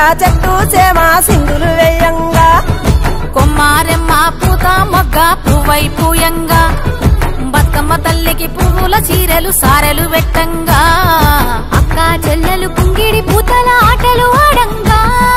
చెట్టు సేమ సింగులు వేయంగా కొమ్మారెమ్మ పూత మొగ్గ పువ్వై పూయంగా బతుకమ్మ తల్లికి పువ్వుల చీరలు సారెలు పెట్టంగా అక్క చెల్లెలు కుంగిడి పూతల ఆటలు ఆడంగా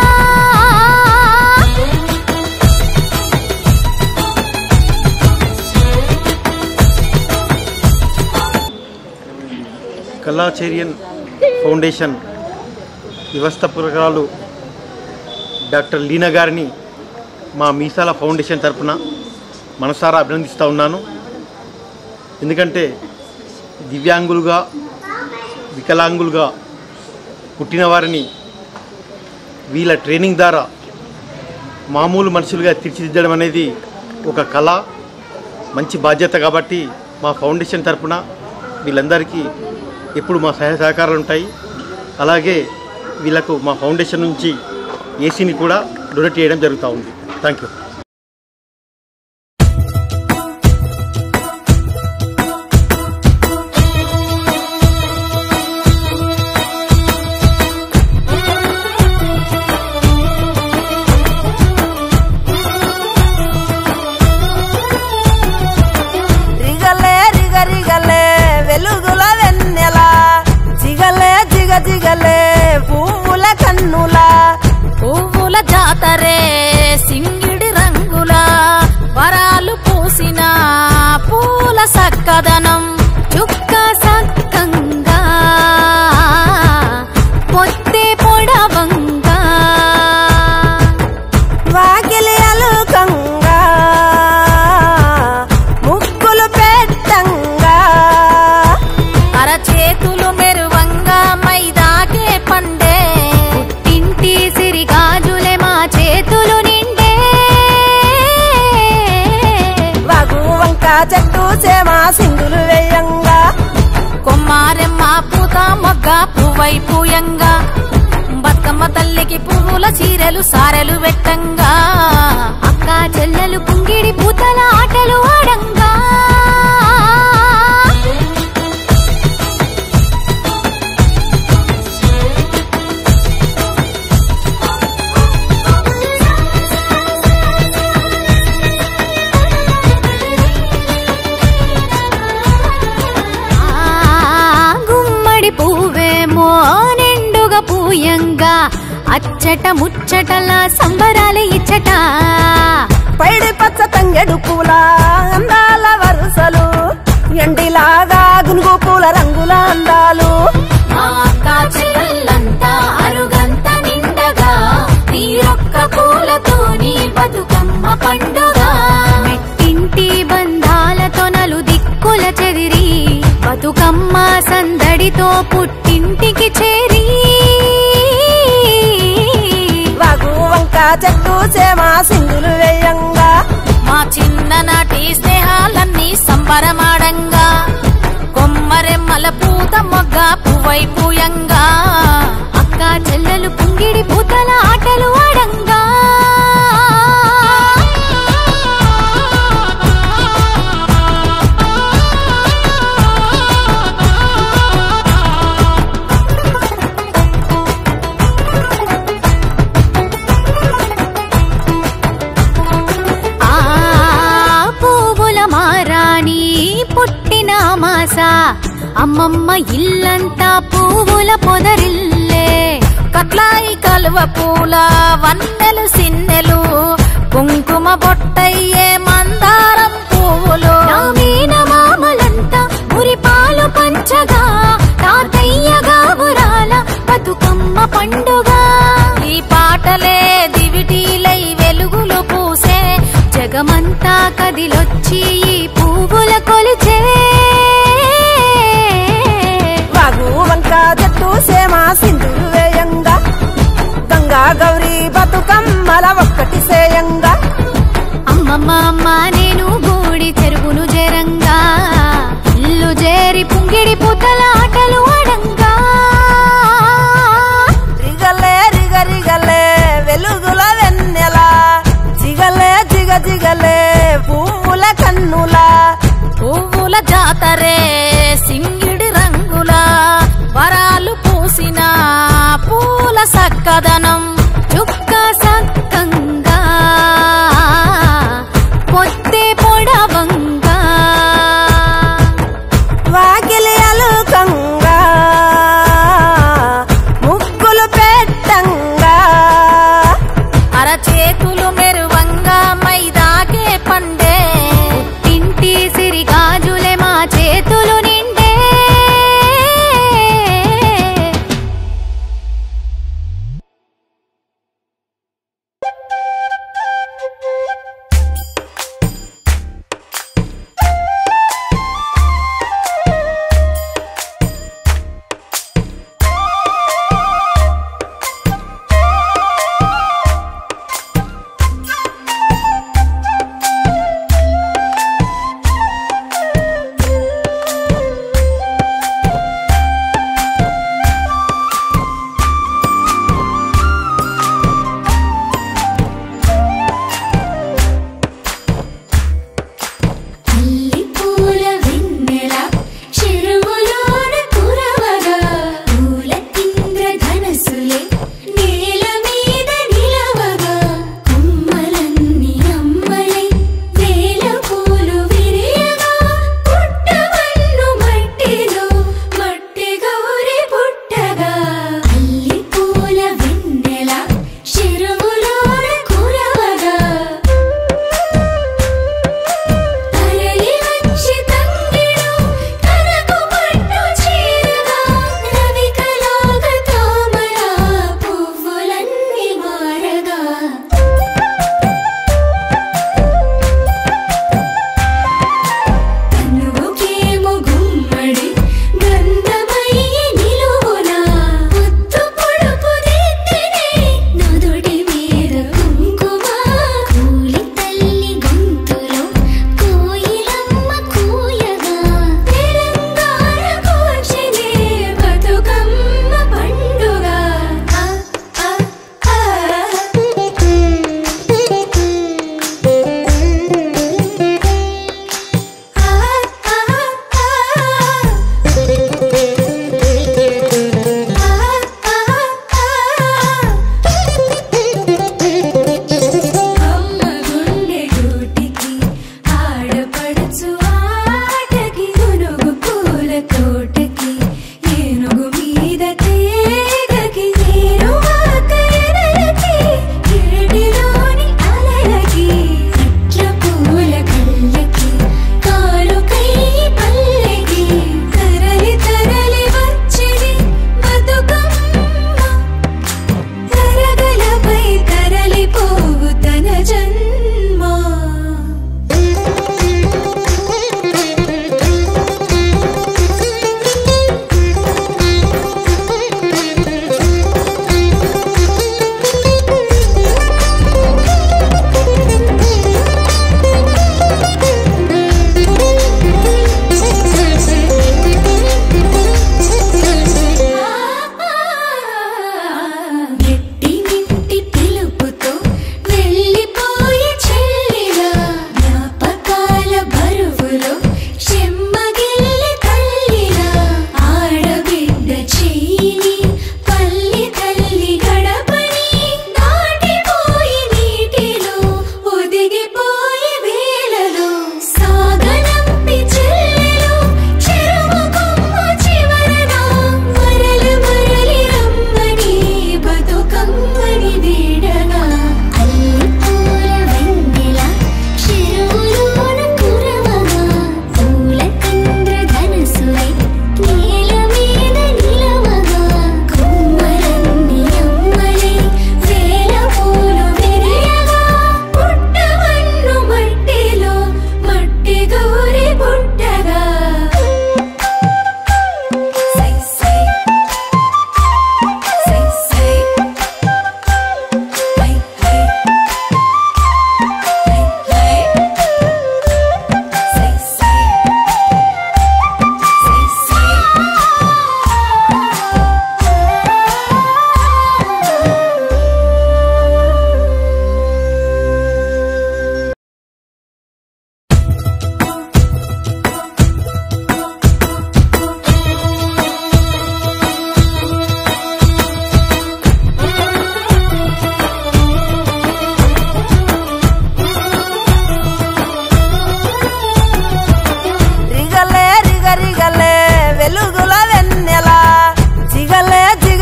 కళాచేరియన్ ఫౌండేషన్ వ్యవస్థాపకురాలు డాక్టర్ లీనా గారిని మా మీసాల ఫౌండేషన్ తరపున మనసారా అభినందిస్తూ ఉన్నాను ఎందుకంటే దివ్యాంగులుగా వికలాంగులుగా పుట్టిన వారిని వీళ్ళ ట్రైనింగ్ ద్వారా మామూలు మనుషులుగా తీర్చిదిద్దడం అనేది ఒక కళ మంచి బాధ్యత కాబట్టి మా ఫౌండేషన్ తరపున వీళ్ళందరికీ ఎప్పుడు మా సహాయ సహకారాలు ఉంటాయి అలాగే వీళ్ళకు మా ఫౌండేషన్ నుంచి ఏసీని కూడా డొనేట్ చేయడం జరుగుతూ ఉంది థ్యాంక్ యూ రిగలే రిగ రిగలే వెలుగుల వెన్నెల జిగలే జిగ జిగలే పువ్వుల కన్నుల పువ్వుల జాతరే సింగిడి రంగుల వరాలు పూసిన పూల సక్కదనం చుక్క సక్కంగా పొత్తే పొడవంగా వాకిలి అలుకంగా ముక్కులు పెట్టంగా అరచేతులు మెరువంగా మైదాకే పండే పుట్టింటి సిరిగాజులే మా చేతులు నిండే వాగు వంక చెట్టు సేమ సింగులు వేయంగా కొమ్మారెమ్మ పూత మొగ్గ పువ్వై పూయంగా బతుకమ్మ తల్లికి పువ్వుల చీరలు సారెలు పెట్టంగా అక్క చెల్లెలు కుంగిడి పూతల ఆటలు ఆడంగా ఆ గుమ్మడి పువ్వేమో నిండుగా పూయంగా అచ్చట ముచ్చటల సంబరాలు ఇచ్చట పైడి పచ్చ తంగెడు పూల అందాల వరుసలు ఎండిలాగా గునుగు పూల రంగుల అందాలు మా అక్క చెల్లెళ్ళంతా అరుగంత నిండగా తీరొక్క పూలతోని బతుకమ్మ పండుగ మెట్టింటి బంధాలతో నలు దిక్కుల చెదిరి బతుకమ్మ సందడితో పుట్టింటికి చేరి వాగు వంక చెట్టు సేమ సింగులు వేయంగా మా చిన్ననాటి స్నేహాలన్నీ సంబరమాడంగా కొమ్మరెమ్మల పూత మొగ్గ పువ్వై పూయంగా అక్క చెల్లెలు పుంగిడి పూతల ఆటలు ఆడంగా ఆ పువ్వుల మారాణి పుట్టిన మాస అమ్మమ్మ ఇల్లంతా పువ్వుల పొదరిల్లే కట్లాయి కలువ పూల వన్నెలు సిన్నెలు కుంకుమ బొట్టయ్యే మందారం పువ్వులు మామలంతా మురిపాలు పంచగా తాతయ్యగా గురాల బతుకమ్మ పండుగ ఈ పాటలే దివిటీలై వెలుగులు పూసే జగమంతా కదిలొచ్చి ఈ పువ్వుల కొలిచే వాగు వంక చెట్టు సేమ సింధులు వేయంగా గంగా గౌరీ బతుకమ్మల ఒక్కటి సేయంగా అమ్మమ్మ అమ్మ నేను గూడి చెరువును జరంగా ఇల్లు చేరి పుంగిడి పూతల ఆటలు ఆడంగా రిగలే రిగ రిగలే వెలుగుల వెన్నెల జిగలే జిగ జిగలే పువ్వుల కన్నుల పువ్వుల జాతరే సింగిడి రంగుల వరాలు పూసిన పూల సక్కదనం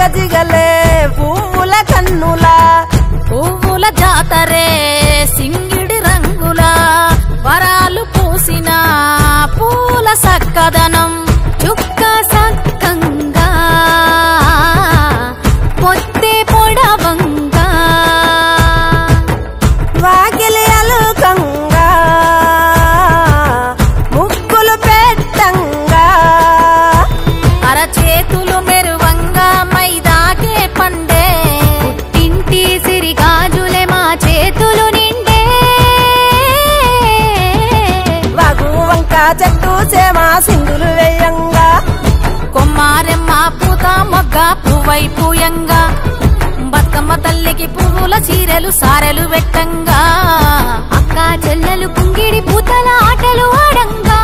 జిగలే పువ్వుల కన్నుల పువ్వుల జాతరే సింగిడి రంగుల వరాలు పూసిన పూల సక్కదనం చుక్క సక్కంగా పొత్తే పొడవంగా వాకిలి అలుకంగా ముక్కులు పెట్టంగా అరచేతులు మెరువంగా మైదాకే పండే పుట్టింటి సిరిగాజులే మా చేతులు నిండే వాగు వంక చెట్టు సేమ సింగులు వేయంగా కొమ్మారెమ్మ పూత మొగ్గ పువ్వై పూయంగా బతుకమ్మ తల్లికి పువ్వుల చీరలు సారెలు పెట్టంగా అక్క చెల్లెలు కుంగిడి పూతల ఆటలు ఆడంగా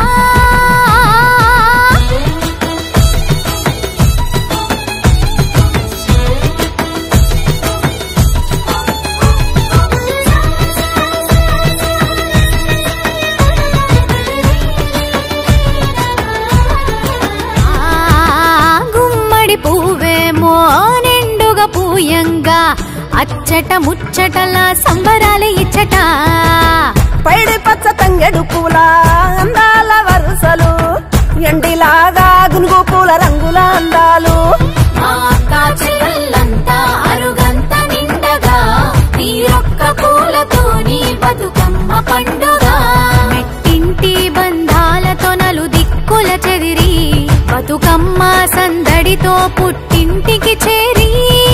ఆ గుమ్మడి పువ్వేమో నిండుగా పూయంగా అచ్చట ముచ్చటల సంబరాలు ఇచ్చట పైడి పచ్చ తంగెడు పూల అందాల వరుసలు ఎండిలాగా గునుగు పూల రంగుల అందాలు మా అక్క చెల్లెళ్ళంతా అరుగంత నిండగా నీరొక్క పూలతోని బతుకమ్మ పండుగ మెట్టింటి బంధాలతో నలు దిక్కుల చెదిరి బతుకమ్మ సందడితో పుట్టింటికి చేరి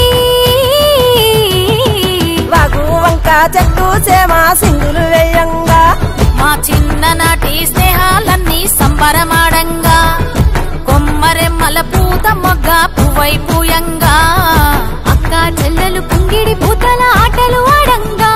వాగు వంక చెట్టు సేమ సింగులు వేయంగా మా చిన్ననాటి స్నేహాలన్నీ సంబరమాడంగా కొమ్మరెమ్మల పూత మొగ్గ పువ్వై పూయంగా అక్క చెల్లెలు పుంగిడి పూతల ఆటలు ఆడంగా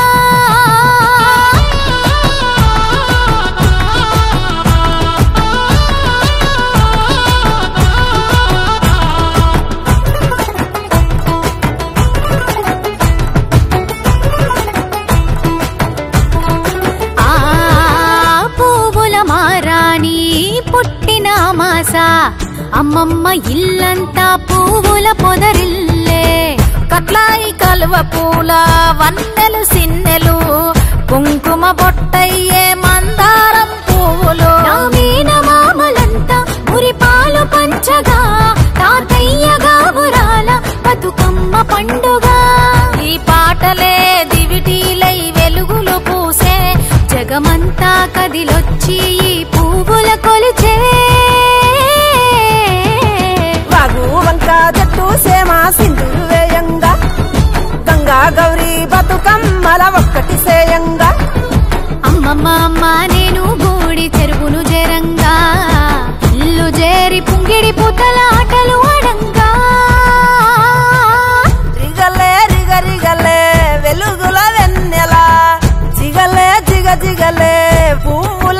ఆ పువ్వుల మారాణి పుట్టిన మాస అమ్మమ్మ ఇల్లంతా పువ్వుల పొదరిల్లే కట్లాయి కలువ పూల వన్నెలు సిన్నెలు కుంకుమ బొట్టయ్యే మందారం పువ్వులు నవీన మామలంతా మురిపాలు పంచగా తాతయ్యగా గురాల బతుకమ్మ పండుగ ఈ పాటలే దివిటీలై వెలుగులు పూసే జగమంతా కదిలొచ్చి ఈ పువ్వుల కొలిచే వాగు వంక చెట్టు సేమ సింధులు వేయంగా గంగా గౌరీ బతుకమ్మల ఒక్కటి సేయంగా అమ్మమ్మ అమ్మ నేను గూడి చెరువును జరంగా ఇల్లు చేరి పుంగిడి పూతల ఆటలు ఆడంగా రిగలే రిగ రిగలే వెలుగుల వెన్నెల జిగలే జిగ జిగలే పువ్వుల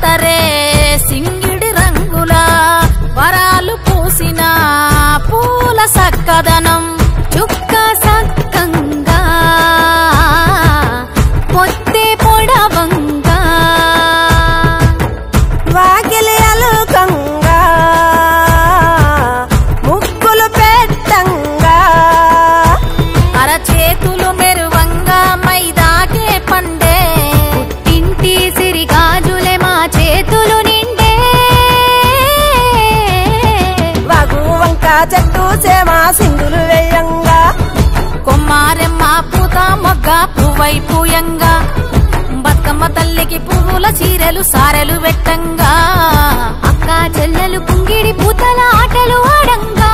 జాతరే సింగిడి రంగుల వరాలు పూసిన పూల సక్కదనం చుక్క సక్కంగా పొత్తే పొడవంగా వాకిలి అలుకంగా ముగ్గులు పెట్టంగా అరచేతులు మెరువంగా మైదాకే పండే పుట్టింటి సిరిగాజులే మా చేతులు నిండే వాగు వంక చెట్టు సేమ సింధులు వేయంగా కొమ్మారెమ్మ పూత మొగ్గ పువ్వై పూయంగా బతుకమ్మ తల్లికి పువ్వుల చీరలు సారెలు పెట్టంగా అక్క చెల్లెలు కుంగిడి పూతల ఆటలు ఆడంగా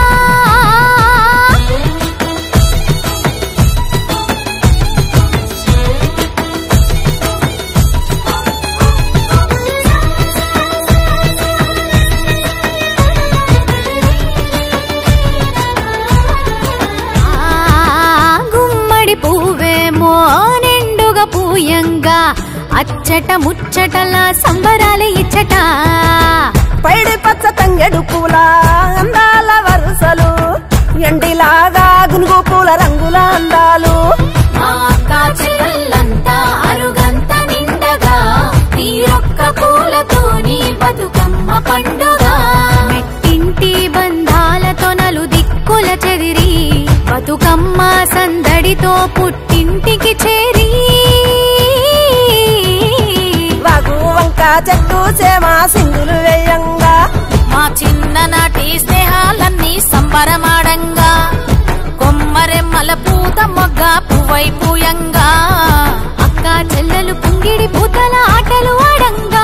ఆ గుమ్మడి పువ్వేమో నిండుగా పూయంగా అచ్చట ముచ్చటల సంబరాలు ఇచ్చట పైడి పచ్చ తంగెడు పూల అందాల వరుసలు ఎండిలాగా గునుగు పూల రంగుల అందాలు మా అక్క చెల్లెళ్ళంతా అరుగంత నిండగా తీరొక్క పూలతోని బతుకమ్మ పండుగ మెట్టింటి బంధాలతో నలు దిక్కుల చెదిరి బతుకమ్మ సందడితో పుట్టింటికి చేరి వాగు వంక చెట్టు సేమ సింధులు వేయంగా మా చిన్ననాటి స్నేహాలన్నీ సంబరమాడంగా కొమ్మరెమ్మల పూత మొగ్గ పువ్వై పూయంగా అక్క చెల్లెలు పుంగిడి పూతల ఆటలు ఆడంగా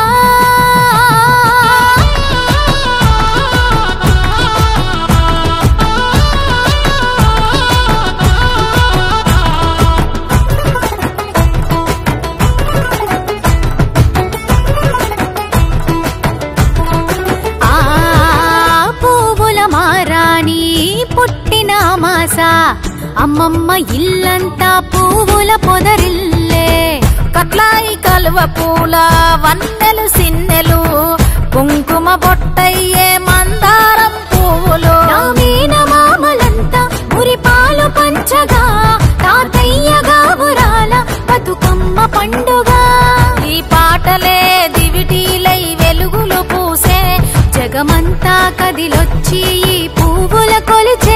ఆ పువ్వుల మారాణి పుట్టిన మాస అమ్మమ్మ ఇల్లంతా పువ్వుల పొదరిల్లే కట్లాయి కలువ పూల వన్నెలు సిన్నెలు కుంకుమ బొట్టయ్యే మందారం పువ్వులు నవీన మామలంతా మురిపాలు పంచగా తాతయ్యగా ఉరాల బతుకమ్మ పండుగ ఈ పాటలే దివిటీలై వెలుగులు పూసే జగమంతా కదిలొచ్చి ఈ పువ్వుల కొలిచే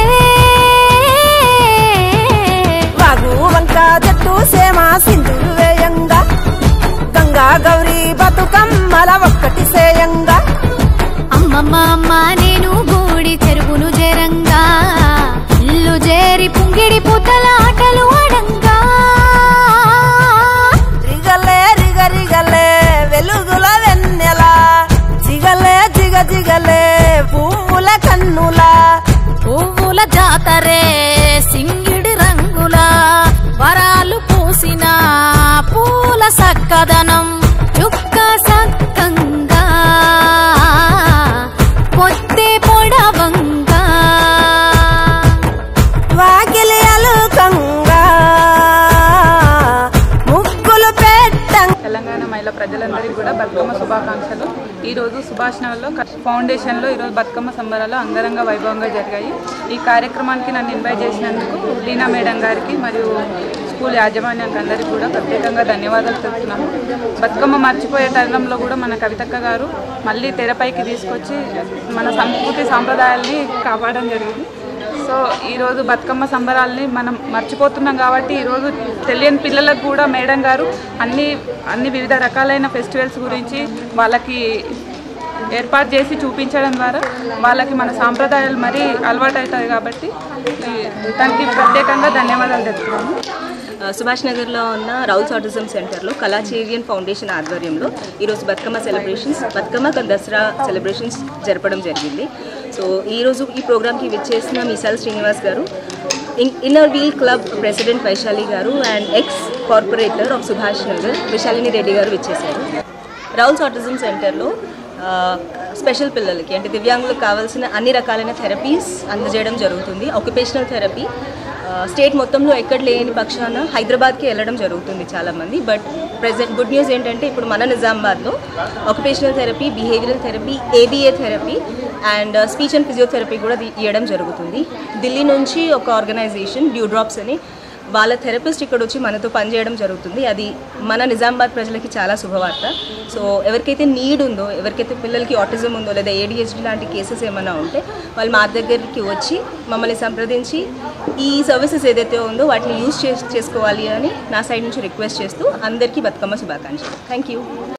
వాగు వంక చెట్టు సేమ సింధులు వేయంగా గంగా గౌరీ బతుకమ్మల ఒక్కటి సేయంగా అమ్మమ్మ అమ్మ నేను గూడి చెరువును జరంగా ఇల్లు చేరి పుంగిడి పూతల ఆటలు ఆడంగా రిగలే రిగ రిగలే వెలుగుల వెన్నెల జిగలే జిగ జిగలే పువ్వుల కన్నుల పువ్వుల జాతరే సింగిడి రంగుల వరాలు పూసిన పూల సక్కదనం చుక్క సక్కంగా పొత్తే పొడవంగా వాకిలి అలుకంగా ముగ్గులు పెట్టంగా తెలంగాణ మహిళా ప్రజలందరికీ కూడా బతుకమ్మ శుభాకాంక్షలు ఈరోజు సుభాష్ నగర్లో క- ఫౌండేషన్లో ఈరోజు బతుకమ్మ సంబరాలు అంగరంగ వైభవంగా జరిగాయి ఈ కార్యక్రమానికి నన్ను ఇన్వైట్ చేసినందుకు లీనా మేడం గారికి మరియు స్కూల్ యాజమాన్యానికి అందరికీ కూడా ప్రత్యేకంగా ధన్యవాదాలు తెలుపుతున్నాను బతుకమ్మ మర్చిపోయే తరుణంలో కూడా మన కవితక్క గారు మళ్ళీ తెరపైకి తీసుకొచ్చి మన సంస్కృతి సాంప్రదాయాల్ని కాపాడడం జరిగింది సో ఈరోజు బతుకమ్మ సంబరాల్ని మనం మర్చిపోతున్నాం కాబట్టి ఈరోజు తెలియని పిల్లలకు కూడా మేడం గారు అన్ని అన్ని వివిధ రకాలైన ఫెస్టివల్స్ గురించి వాళ్ళకి ఏర్పాటు చేసి చూపించడం ద్వారా వాళ్ళకి మన సాంప్రదాయాలు మరీ అలవాటు అవుతాయి కాబట్టి ఈ- దానికి ప్రత్యేకంగా ధన్యవాదాలు తెలుపుతున్నాము ఆ, సుభాష్ నగర్లో ఉన్న రౌల్స్ ఆటిజం సెంటర్లో కళాచేరియన్ ఫౌండేషన్ ఆధ్వర్యంలో ఈరోజు Bathukamma celebrations Bathukamma cum Dasara celebrations జరపడం జరిగింది సో ఈరోజు ఈ ప్రోగ్రామ్కి విచ్చేసిన Meesal Srinivas garu in- inner wheel club president Vaishali garu and ex corporator of Subhash Nagar Vishalini Reddy garu విచ్చేశారు రౌల్స్ ఆటిజం సెంటర్లో స్పెషల్ పిల్లలకి అంటే దివ్యాంగులకు కావాల్సిన అన్ని రకాలైన థెరపీస్ అందజేయడం జరుగుతుంది ఆక్యుపేషనల్ థెరపీ స్టేట్ మొత్తంలో ఎక్కడ లేని పక్షాన హైదరాబాద్కి వెళ్ళడం జరుగుతుంది చాలామంది బట్ ప్రెసెంట్ గుడ్ న్యూస్ ఏంటంటే ఇప్పుడు మన నిజామాబాద్లో occupational therapy behavioural therapy ABA therapy and speech and physiotherapy కూడా ది- ఇవ్వడం జరుగుతుంది ఢిల్లీ నుంచి ఒక ఆర్గనైజేషన్ డ్యూ డ్రాప్స్ అని వాళ్ళ థెరపిస్ట్ ఇక్కడ వచ్చి మనతో పనిచేయడం జరుగుతుంది అది మన నిజామాబాద్ ప్రజలకి చాలా శుభవార్త సో ఎవరికైతే నీడ్ ఉందో ఎవరికైతే పిల్లలకి ఆటిజం ఉందో లేదా ఏడిహెచ్డి లాంటి కేసెస్ ఏమైనా ఉంటే వాళ్ళు మా దగ్గరికి వచ్చి మమ్మల్ని సంప్రదించి ఈ సర్వీసెస్ ఏదైతే ఉందో వాటిని యూజ్ చేసుకోవాలి అని నా సైడ్ నుంచి రిక్వెస్ట్ చేస్తూ అందరికీ బతుకమ్మ శుభాకాంక్షలు థ్యాంక్ యూ